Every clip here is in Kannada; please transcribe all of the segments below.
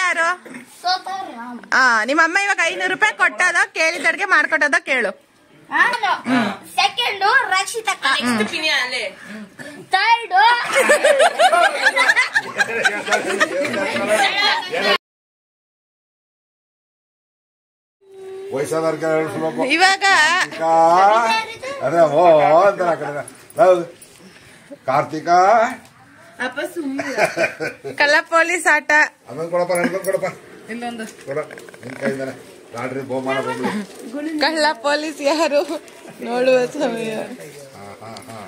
ಯಾರು ಆ ನಿಮ್ಮ ಅಮ್ಮ ಇವಾಗ ಐನೂರು ರೂಪಾಯಿ ಕೊಟ್ಟದ ಕೇಳಿದಡ್ಗೆ ಮಾಡ್ಕೊಟ್ಟದ ಕೇಳು ಸೆಕೆಂಡು ರಕ್ಷಿತಕ್ಕ ಅಲ್ಲೇ ಥರ್ಡ್ ವಯಸ್ಸಾದವ್ರಿಗೆ ಹೇಳ್ಸ್ಬೇಕು ಇವಾಗ ಕಾ ಅದೇ ಓ ಅಂತ ಆ ಕಡೆ ಹೌದು ಕಾರ್ತಿಕ ಅಪ್ಪ ಸುಮ್ಮನೆ ಕಳ್ಳ ಪೊಲೀಸ್ ಆಟ ಅದೊಂದು ಕೊಡಪ್ಪ ನನ್ಗೊಂದು ಕೊಡಪ್ಪ ಕೊಡ ನಿನ್ ಕೈಯಿಂದಾನೆ ಲಾಟ್ರಿ ಬಹುಮಾನ ಬಂದ್ಬಿಡು ಕಳ್ಳ ಪೊಲೀಸ್ ಯಾರು ನೋಡುವ ಸಮಯ ಹಾ ಹಾ ಹಾ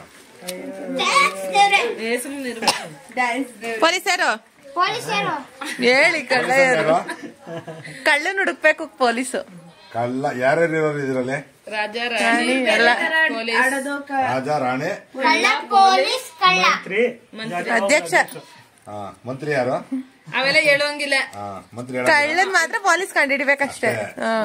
ಸುಮ್ಮನೆ ಪೊಲೀಸರು ಪೊಲೀಸರು ಹೇಳಿ ಕಳ್ಳ ಯಾರು ಯಾರು? ಕಳ್ಳನ್ ಹುಡುಕ್ಬೇಕು ಪೊಲೀಸು ಕಳ್ಳ ಯಾರ್ಯಾರು ಇರೋರು ಇದ್ರಲ್ಲಿ ರಾಜ ರಾಣಿ ಎಲ್ಲ ರಾಜ ರಾಣಿ ಕಳ್ಳ ಪೊಲೀಸ್ ಕಳ್ಳ ಅಧ್ಯಕ್ಷ ಹಾ ಮಂತ್ರಿ ಯಾರು ಅವೆಲ್ಲ ಹೇಳುವಂಗಿಲ್ಲ ಹಾ ಮಂತ್ರಿ ಯಾರು? ಕಳ್ಳನ್ ಮಾತ್ರ ಪೊಲೀಸ್ ಕಂಡಿಡಿಬೇಕಷ್ಟೇ ಅಷ್ಟೇ. ಹಾ.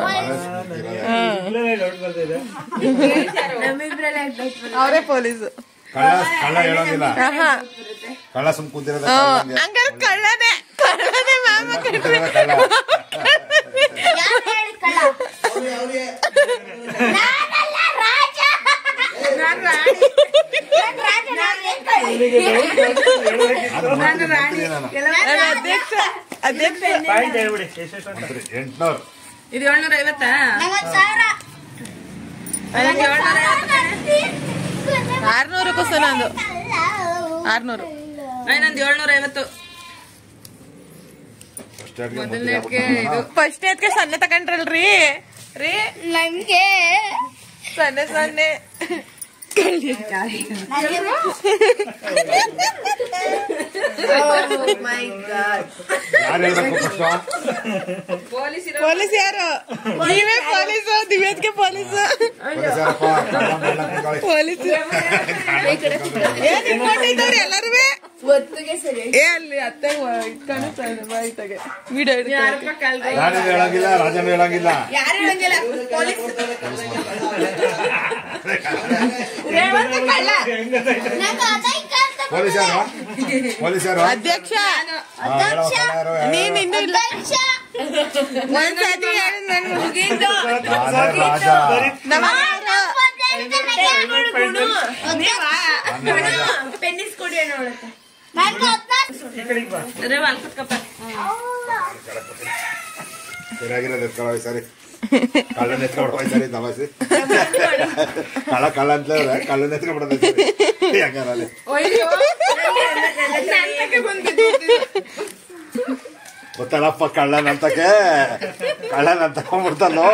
ಇರೋದೇ. ಅವರೇ ಪೊಲೀಸು ಕಳ್ಳ ಕಳ್ಳ ಹೇಳೋಂಗಿಲ್ಲ ಆಹಾ. ಕಳ್ಳ ಸುಮ್ ಕೂತಿರೋದ ಹ್ಮ್. ಹಂಗಾರೆ ಕಳ್ಳನೇ ಕಳ್ಳನೇ ಮಾಮ ಕಣ್ರಿ. ಕಳ್ಳ ಯಾರು ಹೇಳಿ ಕಳ್ಳ ನಾನಲ್ಲ ರಾಜ ನಾನ್ ರಾಣಿ ನಾನ್ ರಾಜ ನಾನ್ ಏನ್ ಕಳ್ಳಿ? ಅದು ಮಂತ್ರಿ ಮಂತ್ರಿ ನಾನು. ನಾನು ಅಧ್ಯಕ್ಷ ಅಧ್ಯಕ್ಷ ಮಂತ್ರಿ ಎಂಟ್ನೂರು ಇದು ಏಳ್ನೂರ ಐವತ್ತಾ ನಂಗೊಂದ್ ಸಾವಿರ ನಂಗೆ ಏಳ್ನೂರ ಆರ್ನೂರು ಕುಸ ನಂದು ಆರ್ನೂರು ನಂದು ಏಳ್ನೂರ ಐವತ್ತು ಫಸ್ಟ್ ಏಡ್ಗೆ ಮೊದಲನೇಕ್ಕೆ ಮಂತ್ರಿ ಇದು ಫಸ್ಟ್ ಎತ್ಗೆ ಸೊನ್ನೆ ತಗೊಂಡ್ರಲ್ರಿ ರೀ ನಂಗೆ ಸೊನ್ನೆ ಸೊನ್ನೆ ಯಾರು ಹೇಳ್ಬೇಕು ಫಸ್ಟ್ ಪೊಲೀಸ್ ಇರೋ ಪೊಲೀಸ್ ಯಾರು ನೀವೇ ಪೊಲೀಸು ದಿವ್ಯತ್ಗೆ ಪೊಲೀಸು ಪೊಲೀಸರಪ್ಪ ಕಳ್ಳ ಮಳ್ಳ ಕೂತ್ಕೊಳ್ಳಿ. ಪೊಲೀಸ್ ಏನ್ ಇಟ್ಕೊಂಡಿದ್ದವ್ರು ಎಲ್ಲರೂ ಏ ಅಲ್ಲಿ ಅತ್ತೆ ಇಟ್ಕೊಂಡು ಬಾಯಿತಾಗೆ ವಿಡಿಯೋ ಯಾರಪ್ಪ ಕಳ್ದ ರಾಣಿ ಹೇಳಂಗಿಲ್ಲ ರಾಜನ ಹೇಳಂಗಿಲ್ಲ ಯಾರು ಹೇಳಂಗಿಲ್ಲ ಪೊಲೀಸ್ ನಂಗೆ ಅದೈ ಕಳ್ತ ಪೊಲೀಸ್ ಯಾರು ಪೊಲೀಸ್ ಯಾರು ಅಧ್ಯಕ್ಷ ಹಾ, ಹೇಳೋ ಕಳ್ಳ ಯಾರು? ಯಾರು? ನೀನ್ ಇನ್ನೂ ಇಲ್ಲ ಅಧ್ಯಕ್ಷ ಒಂದ್ಸತಿ ಹೇಳಿ ನನ್ ಮುಗೀತು ರಾಜ ರಾಜ ನಮ್ಮ ಮನೆಯವ್ರು. ನಾನು ರಾಜ. ಪೆನ್ನಿಸ್ ಕೊಡಿ ಅಣ್ಣ ಅವಳಕ್ಕೆ ನಂಗೆ ಹದ್ನಾಲ್ಕು ಅರೆ ವಾಲ್ ಕುತ್ಕಪ್ಪ ಸರಿಯಾಗಿರೋದು ಎತ್ಕೊಳ್ಳೋ ಈ ಸರಿ ಕಳ್ಳನ ಎತ್ಕೊಬಿಡೋ ಈ ಸರಿ ತಮಾಷೆ ಕಳ್ಳ ಕಳ್ಳ ಅಂತಲೇ ಕಳ್ಳನ ಎತ್ಕೊಬಿಡೋದು ಈ ಸರಿ ಹೆಂಗಾರಲ್ಲಿ ಗೊತ್ತಲ್ಲಪ್ಪ ಕಳ್ಳನ ಅಂತಕ್ಕೆ ಕಳ್ಳನ ಅಂತ ಕೊಂಡ್ಬಿಡ್ತಲ್ಲೋ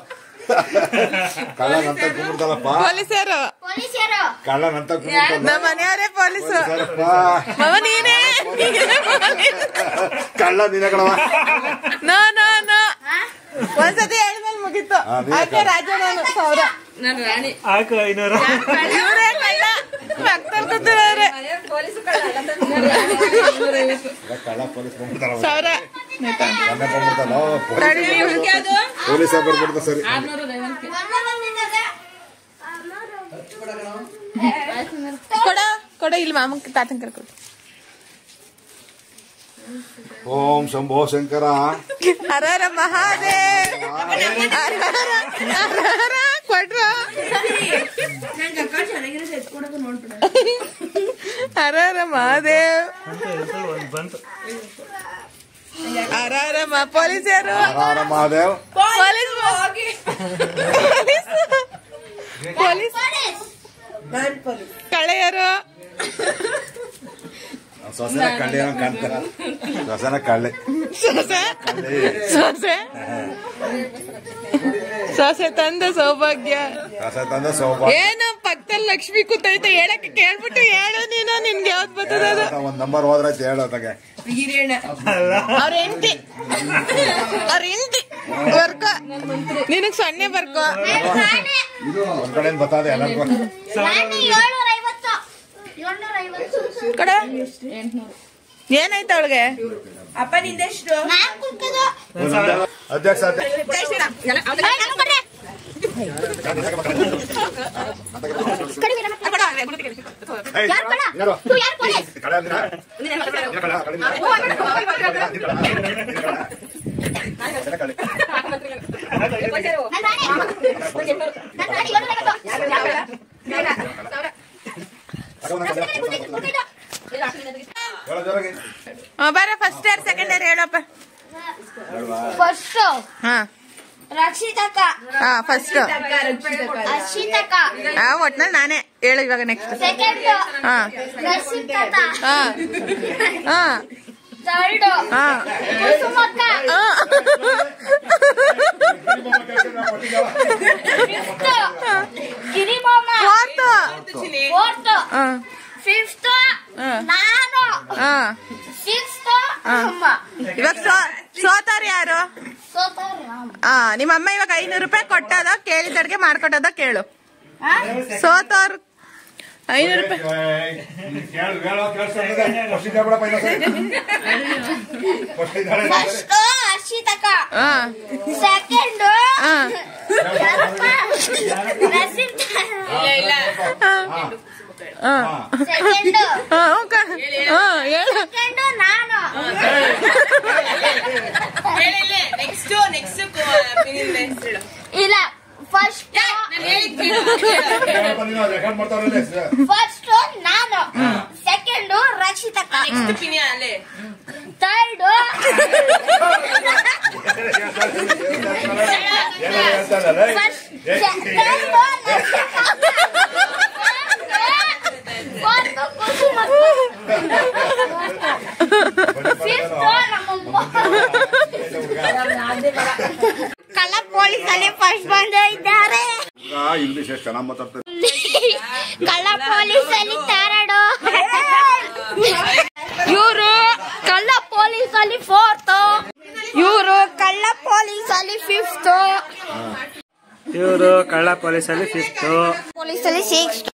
ಕಳ್ಳನ ಅಂತ ಕುಂಬಿಡ್ತಲ್ಲಪ್ಪ ಪೊಲೀಸರು ಪೊಲೀಸರು ಕಳ್ಳನ ಅಂತ ಕುಂಬಿಡ್ತಲ್ಲ ನಮ್ಮ ಮನೆಯವರೇ ಪೊಲೀಸು ಮಾವ ನೀನೇ ನೀನೇ ಪೊಲೀಸ್. ಕಳ್ಳ ನೀನೇ ಕಳವ ನೋ ನೋ ನೋ ಒಂದ್ಸತಿ ಹೇಳಿದ್ಮೇಲೆ ಮುಗೀತು ಹಾ, ನೀನೇ ಆಕೆ ರಾಜ ನಾನು ಸಾವಿರ ನಾನು ರಾಣಿ ಇವ್ರೇ ಕಳ್ಳ ಪಕ್ಕದಲ್ಲಿ ಕೂತಿರೋರೆ ಪೊಲೀಸ್ ಕಳ್ಳ ಪೊಲೀಸ್ ಬಂದ್ಬಿಡ್ತಾರ ಸಾವಿರ ಮೊನ್ನೆ ಬಂದ್ಬಿಡ್ತಾನೋ ತಡಿ ನೀವು ಯಾವುದು ಪೊಲೀಸ್ ಬರ್ಬಿಡ್ತಾ ಸರಿ ಆರ್ನೂರ ಐವತ್ತು ಕೊಡ ಕೊಡ ಇಲ್ಲಿ ಮಾಮಂಗ್ ತಾತನ್ ಕರ್ಕೊಡು ಓಂ ಶಂಭೋ ಶಂಕರ ಹರರ ಮಹಾದೇವ್ ಹರರ ಹರರ ಕೊಟ್ರ ಹರರ ಮಹಾದೇವ್ ಹರರ ಮ ಪೊಲೀಸರು Har Mahadev police police police ಕಳೆಯರು ಸೊಸೆನ ಕಳ್ಳಿ ಏನೋ ಕಾಣ್ತಾರ ಸೊಸೆನ ಕಳ್ಳಿ ಸೊಸೆ ಸೊಸೆ ಸೊಸೆ ತಂದ ಸೌಭಾಗ್ಯ ಸೊಸೆ ತಂದ ಸೌಭಾಗ್ಯ ಏನು ಪಕ್ಕದಲ್ಲಿ ಲಕ್ಷ್ಮಿ ಕೂತೈತೆ ಹೇಳಕ್ಕೆ ಕೇಳ್ಬಿಟ್ಟು ಹೇಳು ನೀನು ನಿನ್ಗೆ ಯಾವ್ದು ಬರ್ತದ ಅದು ಒಂದ್ ನಂಬರ್ ಹೋದ್ರೆ ಹೇಳು ತಗೆ ಅವ್ರ ಹೆಂಡತಿ ಅವ್ರ ಹೆಂಡತಿ ಬರ್ಕೋ ನಿನಗ್ ಸೊನ್ನೆ ಬರ್ಕೋ ಒಂದ್ ಕಡೆ ಬರ್ತದೆ ಎಲ್ಲರಿಗೂ ನಾನು ಏಳ್ನೂರ ಐವತ್ತು ಏಳ್ನೂರ ಐವತ್ತು ಕಡ ಏನಾಯ್ತು ಅವಳಿಗೆ ಅಪ್ಪ ನಿಂದೆಷ್ಟು ನಾನ್ ಕುಕ್ಕದು ಅಧ್ಯಕ್ಷ ಅಧ್ಯಕ್ಷ ನಾನು ಕೊಡ್ರೆ ಕಡಿಮೆ ನಮ್ಮ ಏಯ್, ಯಾರ್ ಕಳ್ಳ? ಯಾರು? ನೀವು ಯಾರ್ ಪೊಲೀಸ್? ಕಳ್ಳ ಅಂದಿರಾ? ನೀನ್ ಕಳ್ಳ, ಕಳ್ಳ ಅಂದಿರಾ? ನೀನ್ ಕಳ್ಳ, ನೀನ್ ಕಳ್ಳ. ನೀನ್ ಕಳ್ಳ. ನಾನ್ ರಾಣಿ. ನಾನ್ ರಾಣಿ, ಇವನು ನನಗೆ ಗೊತ್ತು. ತಗೊಂಡ್ ಬಾ, ಕೂತಿದ್ದು, ಕೂತಿದ್ದು. ಹೇಳು ಜೋರಾಗಿ. ಬರ ಫಸ್ಟ್ ಇಯರ್ ಸೆಕೆಂಡ್ ಇಯರ್ ಹೇಳಪ್ಪ ಫಸ್ಟ್ ಹಾ ರಕ್ಷಿತಕ್ಕ ಹಾ ಫಸ್ಟ್ ಅರ್ಷಿತಕ್ಕ ಆ ಒಟ್ನಲ್ಲಿ ನಾನೇ ಹೇಳು ಇವಾಗ ನೆಕ್ಸ್ಟ್ ಸೆಕೆಂಡ್ ಹಾ ರಕ್ಷಿತಕ್ಕ ಹಾ ಹಾ ಥರ್ಡ್ ಹಾ ಕುಸುಮಕ್ಕ ಹಾ. ಫಿಫ್ತ್ ಗಿರಿಮಾಮ Fourth. ಫೋರ್ತ್ ಹಾ ಫಿಫ್ತ್ ಹಾ. ನಾನು ಹಾ ಸಿಕ್ಸ್ತ್ ಹಾ. ಅಮ್ಮ ಇವಾಗ ಸೋ ಸೋತಾರ್ ಯಾರು ಸೋತಾರ ಹಾ ನಿಮ್ಮ ಅಮ್ಮ ಇವಾಗ ಐನೂರು ರೂಪಾಯಿ ಕೊಟ್ಟದ ಕೇಳಿದಡ್ಗೆ ಮಾಡ್ಕೊಟ್ಟದ ಕೇಳು ಸೋತವ್ರ ಐನೂರು ರೂಪಾಯಿ ಕೇಳು, ಹೇಳು, ಕೇಳಿಸ್ತಾ ಇದೆ. ಫಸ್ಟ್ ಇದ್ದ ಬಿಡಪ್ಪ ಇನ್ನೊಂದ್ಸರಿ. ಫಸ್ಟ್ ಇದ್ದಾಳೆ. ಫಸ್ಟ್ ಹರ್ಷಿತಕ್ಕ ಹಾ ಸೆಕೆಂಡ್ ಹಾ. ಹಾ ಸೆಕೆಂಡ್ ಹಾ ಓಕ. ಹಾ ಹೇಳು ಸೆಕೆಂಡ್ ನಾನು ನೆಕ್ಸ್ಟ್ ನೆಕ್ಸ್ಟ್ ಇಲ್ಲ ಫಸ್ಟ್ ಹೇಳಪ್ಪ ನೀನು, ರೆಕಾರ್ಡ್ ಮಾಡ್ತಾವ್ರಲ್ಲ ಹೆಸ್ರು. ಫಸ್ಟ್ ನಾನು ಸೆಕೆಂಡ್ ರಕ್ಷಿತಕ್ಕ ನೆಕ್ಸ್ಟ್ ಪಿನಿ ಅಲ್ಲೇ ಥರ್ಡ್ ಏನೋ ಹೇಳ್ತಾರಲ್ಲ, ಏಯ್. ಫಸ್ಟ್ ಏಯ್. ಥರ್ಡ್ ಫೋರ್ತ್ ಕುಸುಮಕ್ಕ ಫಿಫ್ತ್ ನಮ್ಮಮ್ಮ ಕಳ್ಳ ಪೊಲೀಸ್ ಅಲ್ಲಿ ಫಸ್ಟ್ ಬಂದು ಇದ್ದಾರೆ ಹುಡ್ಗ ಇಂಗ್ಲಿಷ್ ಎಷ್ಟು ಚೆನ್ನಾಗಿ ಮಾತಾಡ್ತಾರೆ ಕಳ್ಳ ಪೊಲೀಸ್ ಅಲ್ಲಿ ಥರ್ಡ್ ಇವರು ಕಳ್ಳ ಪೊಲೀಸ್ ಅಲ್ಲಿ ಫೋರ್ತ್ ಇವರು ಕಳ್ಳ ಪೊಲೀಸ್ ಅಲ್ಲಿ ಫಿಫ್ತ್ ಇವರು ಕಳ್ಳ ಪೊಲೀಸಲ್ಲಿ ಫಿಫ್ತು ಪೊಲೀಸ್ ಅಲ್ಲಿ ಸಿಕ್ಸ್